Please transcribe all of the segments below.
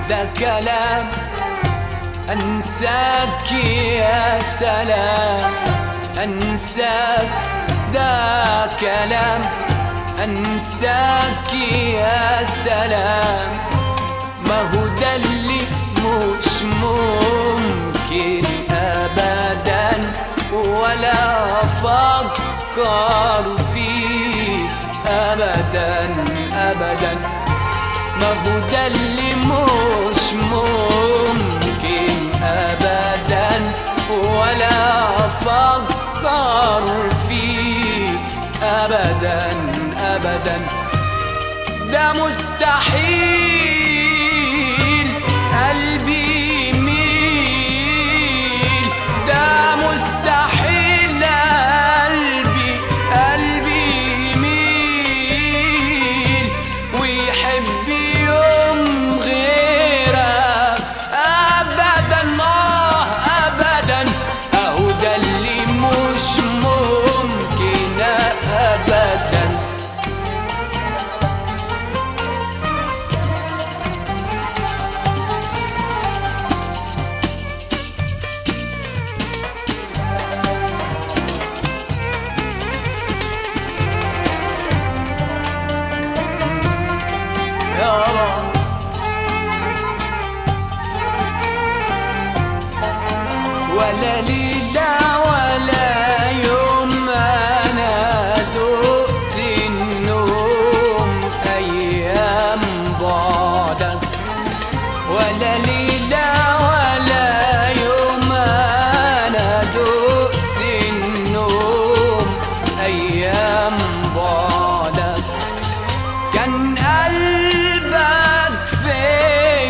ده كلام أنساك يا سلام أنساك ده كلام أنساك يا سلام ما هو ده اللي مش ممكن أبدا ولا أفكر فيه أبدا أبدا ما هو ده اللي مش ممكن أبدا ولا أفكر فيه أبدا أبدا ده مستحيل قلبي يميل ده مستحيل قلبي قلبي يميل ويحب يوم غيرك ابدا اه ابدا اهو ده اللي مش ممكن ابدا يا رب ولا ليلة ولا يوم أنا دقت النوم أيام بعدك ولا ليلة ولا يوم أنا دقت النوم أيام بعدك كان قلبك فين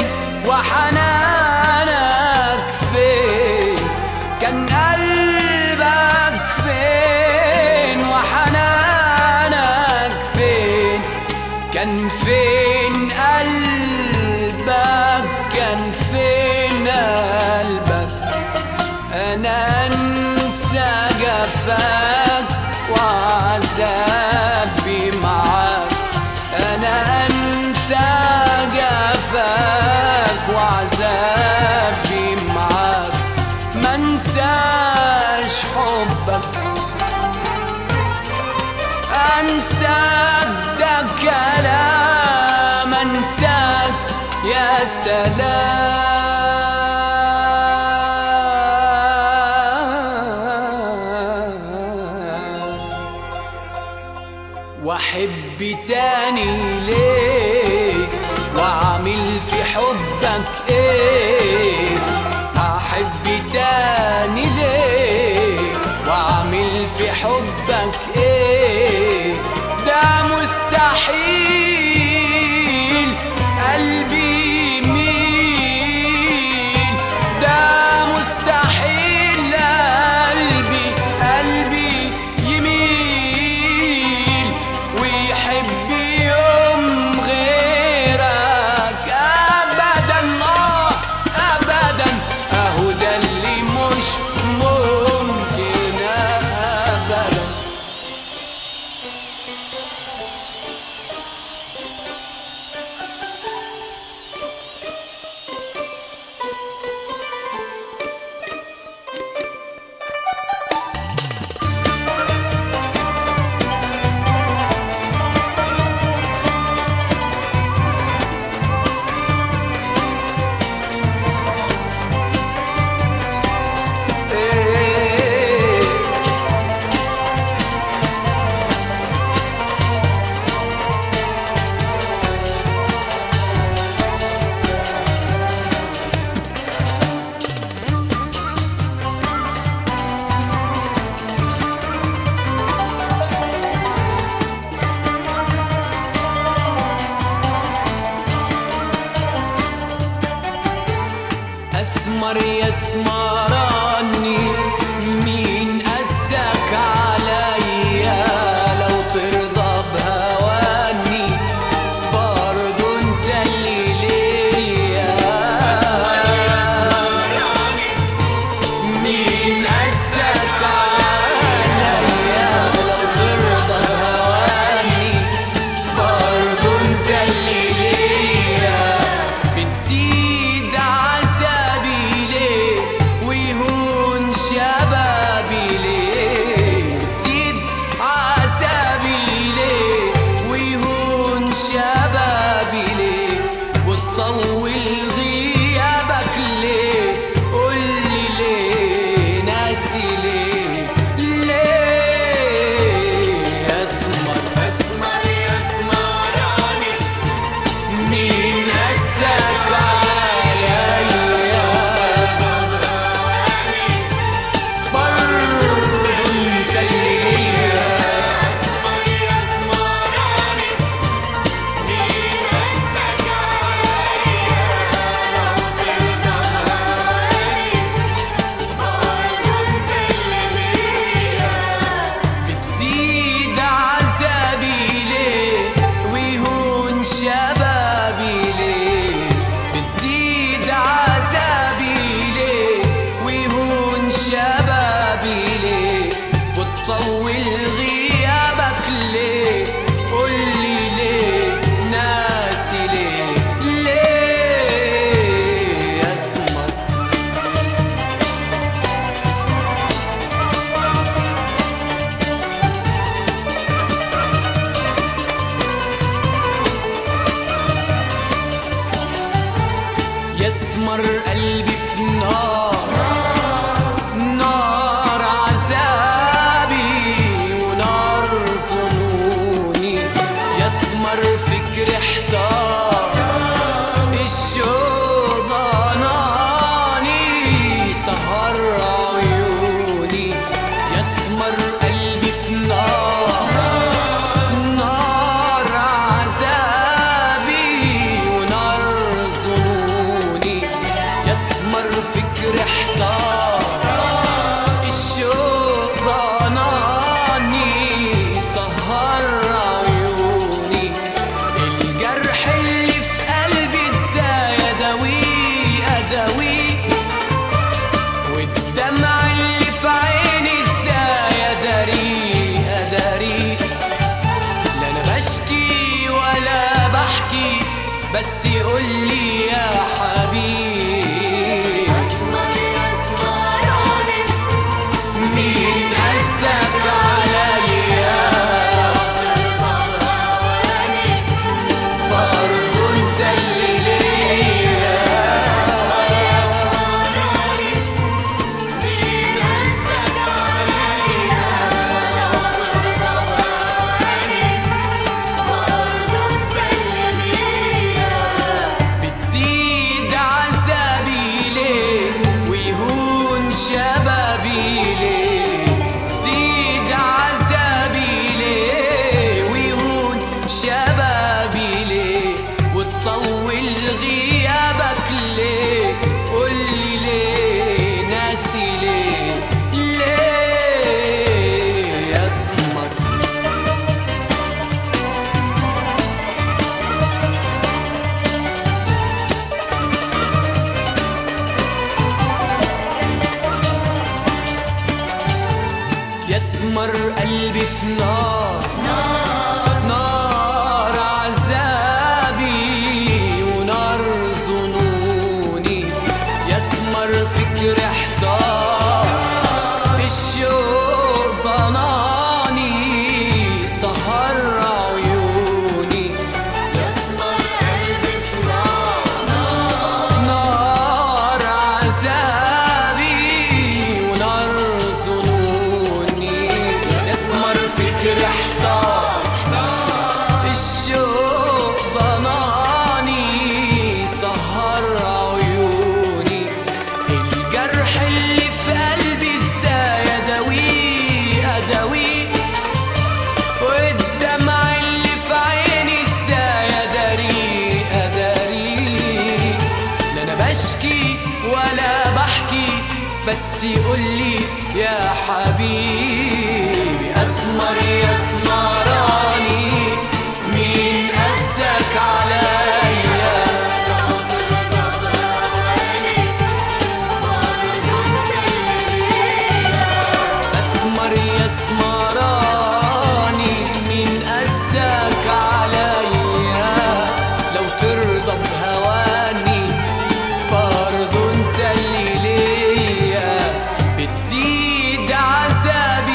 وحنانك فين كان قلبك فين وحنانك فين كان فين قلبك كان فين قلبك انا انسى جفاك وعذابي معاك انا انسى جفاك وعذابي معاك ما انساش حبك انساك ده كلام انساك يا سلام واحب تاني ليه واعمل في حبك ايه احب تاني ليه واعمل في حبك ايه ده مستحيل قلبي يميل ده مستحيل قلبي قلبي يميل ويحب يوم غيرك ابدا بس قولي يا حبيبي أسمر أسمراني مين قاسك عليا ترضى بهواني برضو انت اللي ليا أسمر أسمراني مين قاسك عليا لو ترضى بهواني برضو انت اللي ليا بتزيد عذابي ليه ويهون شبابي ليه زيد عذابي ليه ويهون شبابي ليه وتطول غيابك ليه قولي ليه ناسي ليه ليه يا اسمر يسمر قلبي في نار نار عذابي ونار ظنوني يسمر فكر احتار الشوق ضناني سهر عيوني يسمر قلبي في نار نار عذابي ونار ظنوني يسمر فكر احتار الشوق ضناني سهر عيوني الجرح اللي في قلبي ازاي اداويه اداويه والدمع اللي في عيني ازاي اداريه اداريه لا انا بشكي ولا بحكي بس يقولي يا حبيبي اسمر يا اسمراني مين قاسك عليا لو ترضى بهواني برضو انت اللي ليا اسمر يا اسمراني مين قاسك عليا لو ترضى بهواني برضو انت اللي ليا بتزيد عذابي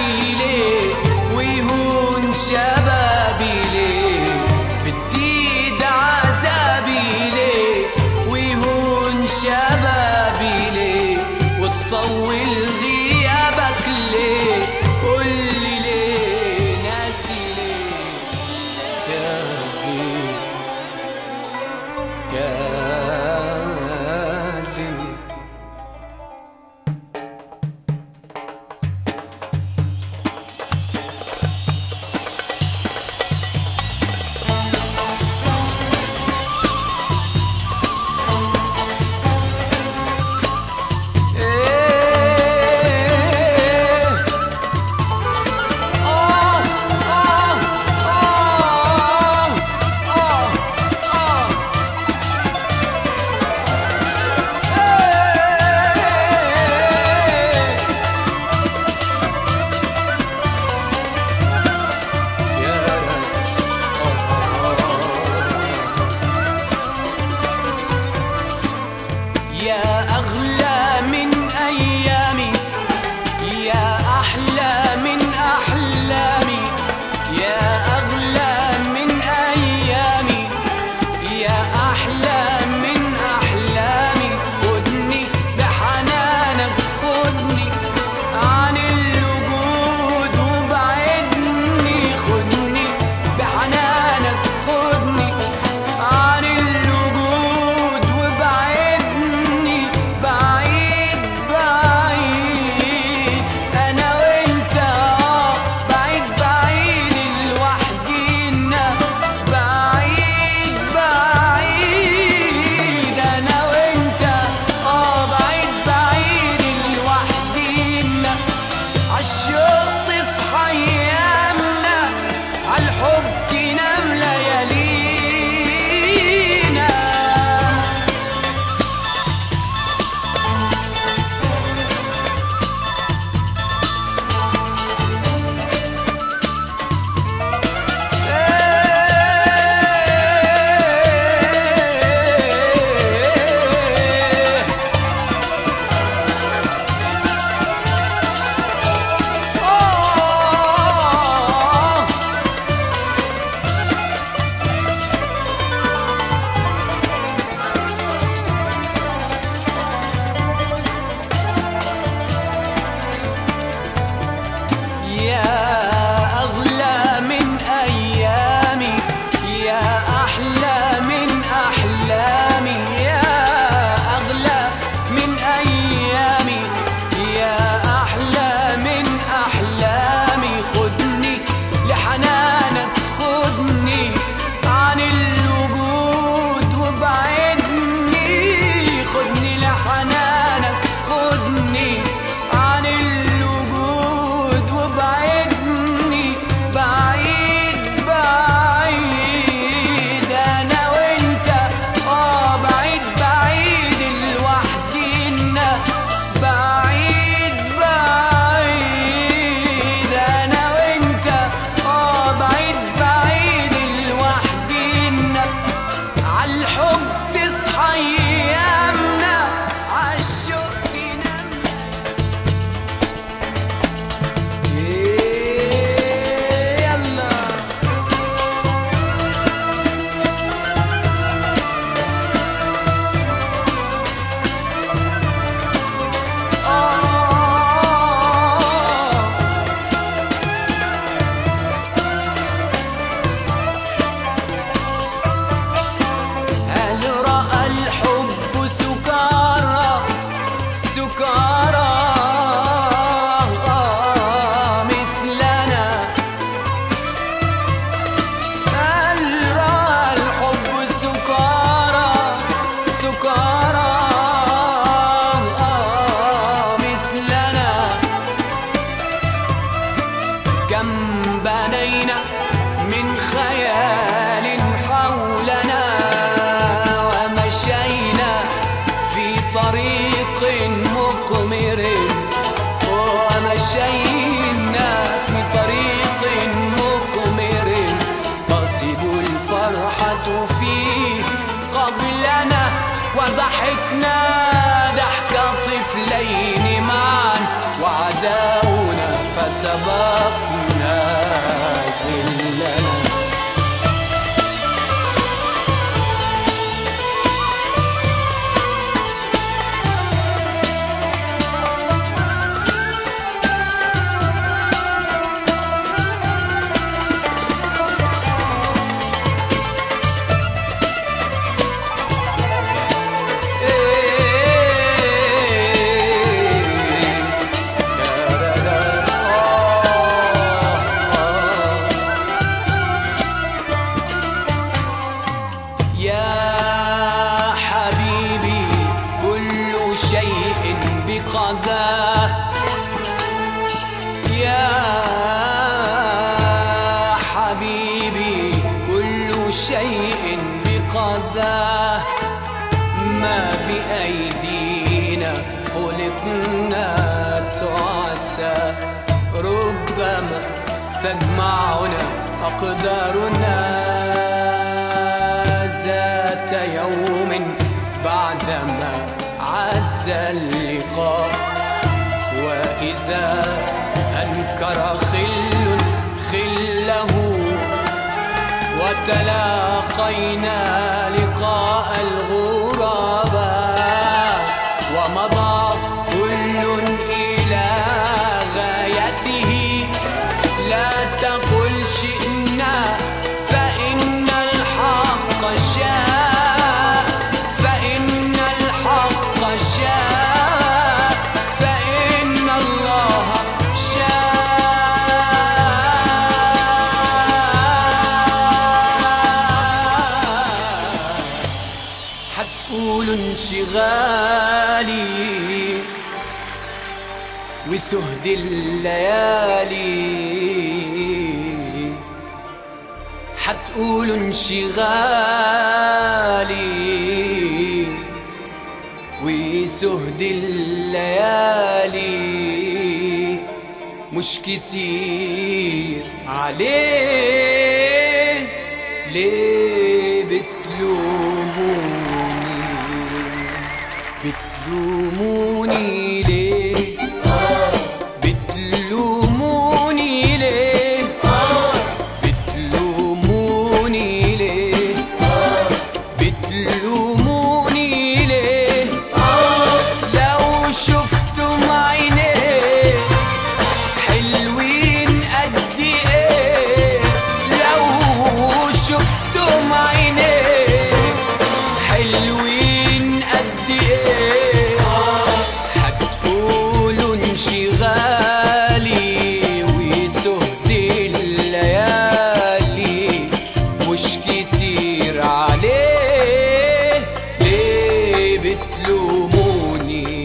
كم بنينا من خيال حولنا ومشينا في طريق مقمر ومشينا في طريق مقمر تصل الفرحة فيه قبلنا وضحكنا ضحك طفلين معا وعداونا فسبقنا زلنا يا حبيبي كل شيء بقداه يا حبيبي كل شيء بقداه ما بأيدينا خلقنا تعسى ربما تجمعنا أقدارنا ذات يوم بعدما عز اللقاء وإذا أنكر خل خله وتلاقينا لقاء الغرباء ومضى كل إلى غايته لا تقل شئنا فإن الحق شاء فإن الحق شاء فإن الله شاء حتقول انشغالي وسهد الليالي حتقول انشغالي وسهد الليالي مش كتير عليه ليه بتلوموني بتلوموني ليه بتلوموني ليه بتلوموني ليه بتلوموني ليه لو شفتم عينيه حلوين قد ايه لو شفتم عينيه حلوين قد ايه هتقولوا انشغالي وسهد الليالي مش كتير عليه ليه بتلوموني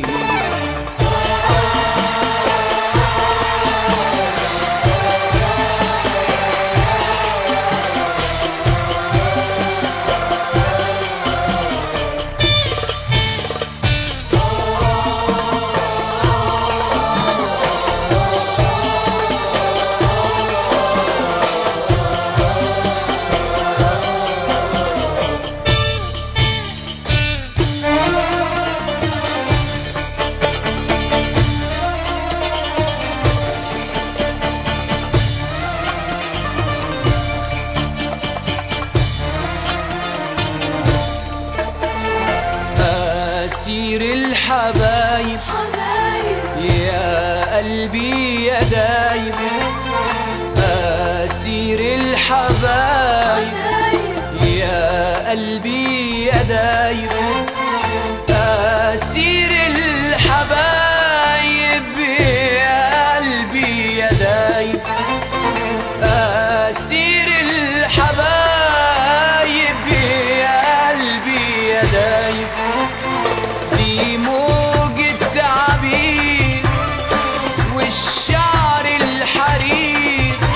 أسير الحبايب حبايب يا قلبي يا دايب أسير الحبايب حبايب يا قلبي يا دايب أسير الحبايب يا قلبي يا دايب أسير الحبايب يا قلبي يا دايب دي موجة عبيد والشعر الحرير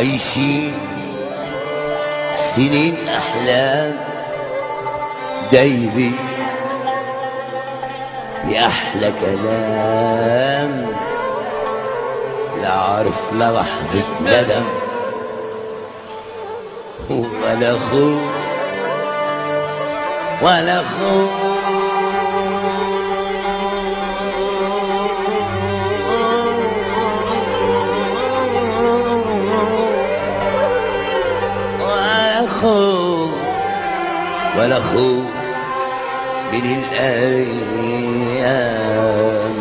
عايشين سنين أحلام دايبين بأحلى كلام لا عارف لا لحظة ندم ولا خوف ولا خوف ولا خوف ولا خوف من الأيام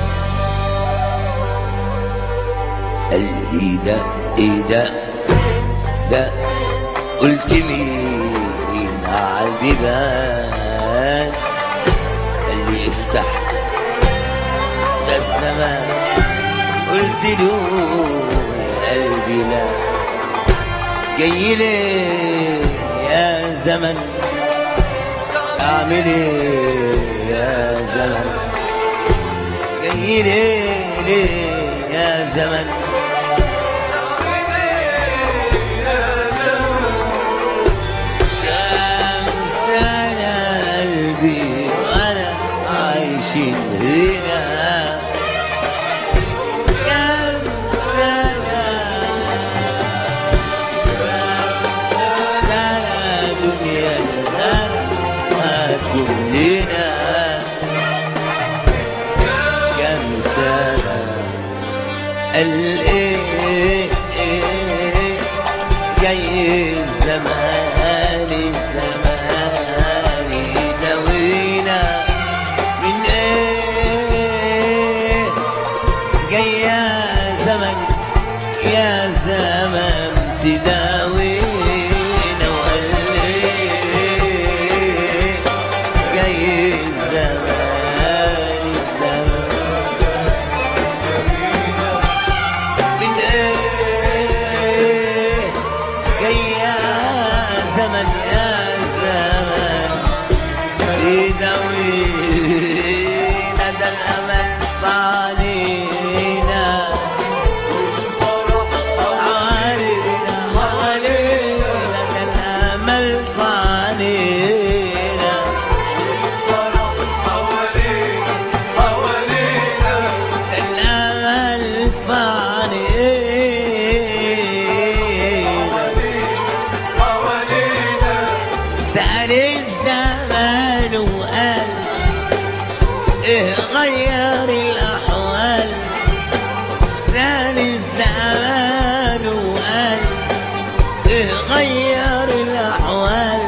قلبي ده ايه ده ده قلت مين عالبيبان قال لي افتح ده الزمان قلت له يا قلبي لا جاي ليه يا زمن اعمل ايه يا زمن جاي ليه ليه يا زمن كم سنة قلبي وانا عايشين هنا كم سنة سنة دنيا وهتكون لنا كم سنة قال ايه إيه جاي الزمان الزمان دوينا من ايه جاي يا زمن يا زمن تداوينا وقال ايه جاي الزمان الزمان من ايه جاي يا زمن يا زمن يداوينا ده الامل فعلينا علينا علينا ده الامل فعلينا الامل فعلينا سأل الزمان وقال إيه غير الأحوال سأل الزمان وقال إيه غير الأحوال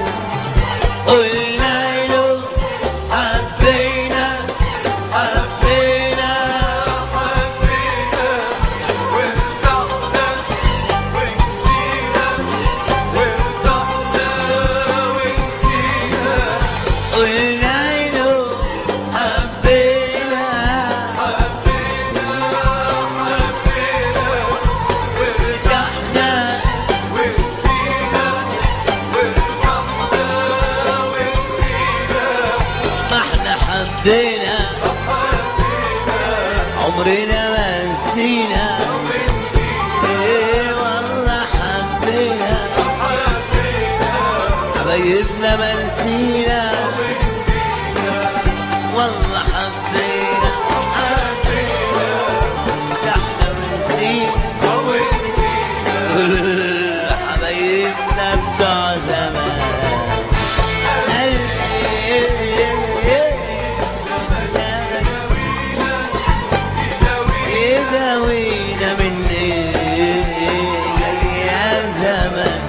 قلنا له حبينا حبينا قلنا له حبينا وارتحنا ما احنا حبينا عمرنا ما نسينا ايه والله حبينا حبايبنا ما نسينا والله حبينا حبينا احنا ما نسينا حبايبنا بتوع زمان يداوينا من يا زمان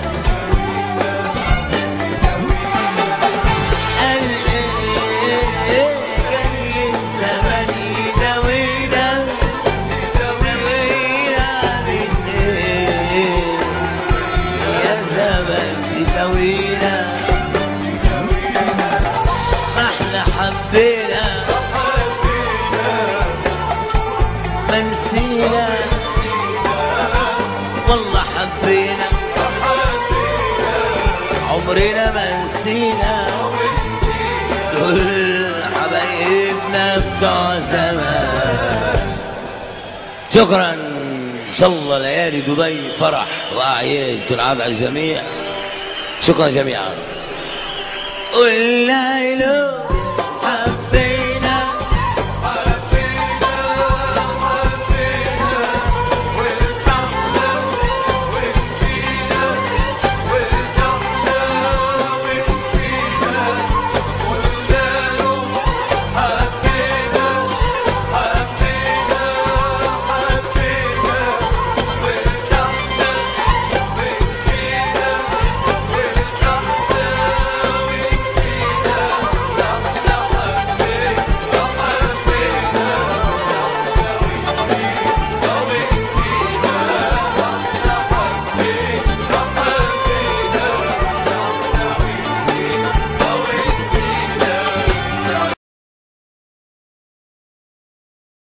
قال إيه جاي الزمن يداوينا يداوينا من يا زمن يداوينا ما احنا حبينا ما نسينا والله حبينا عمرنا ما نسينا كل حبايبنا بتوع زمان شكرا ان شاء الله ليالي دبي فرح واعياد تنعاد على الجميع شكرا جميعا قول لا إله